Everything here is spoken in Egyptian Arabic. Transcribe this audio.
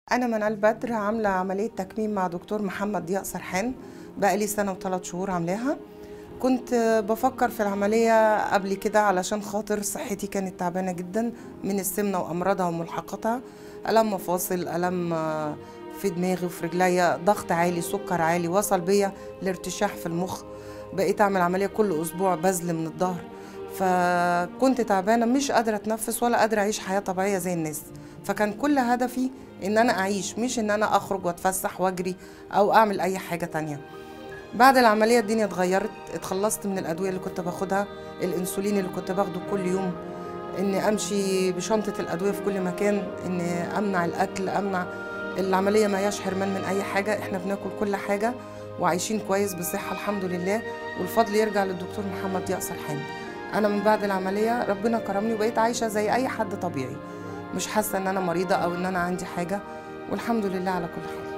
أنا منال بدر عاملة عملية تكميم مع دكتور محمد ضياء سرحان بقالي سنة وثلاث شهور عاملاها كنت بفكر في العملية قبل كده علشان خاطر صحتي كانت تعبانة جدا من السمنة وأمراضها وملحقاتها ألم مفاصل ألم في دماغي وفي رجليا ضغط عالي سكر عالي وصل بيا لارتشاح في المخ بقيت أعمل عملية كل أسبوع بذل من الظهر فكنت تعبانة مش قادرة أتنفس ولا قادرة أعيش حياة طبيعية زي الناس فكان كل هدفي ان انا اعيش مش ان انا اخرج واتفسح واجري او اعمل اي حاجه تانية بعد العمليه الدنيا اتغيرت اتخلصت من الادويه اللي كنت باخدها الانسولين اللي كنت باخده كل يوم اني امشي بشنطه الادويه في كل مكان اني امنع الاكل امنع العمليه ما هياش حرمان من اي حاجه احنا بناكل كل حاجه وعايشين كويس بصحه الحمد لله والفضل يرجع للدكتور محمد ضياء سرحان انا من بعد العمليه ربنا كرمني وبقيت عايشه زي اي حد طبيعي مش حاسه ان انا مريضه او ان انا عندي حاجه والحمد لله على كل حال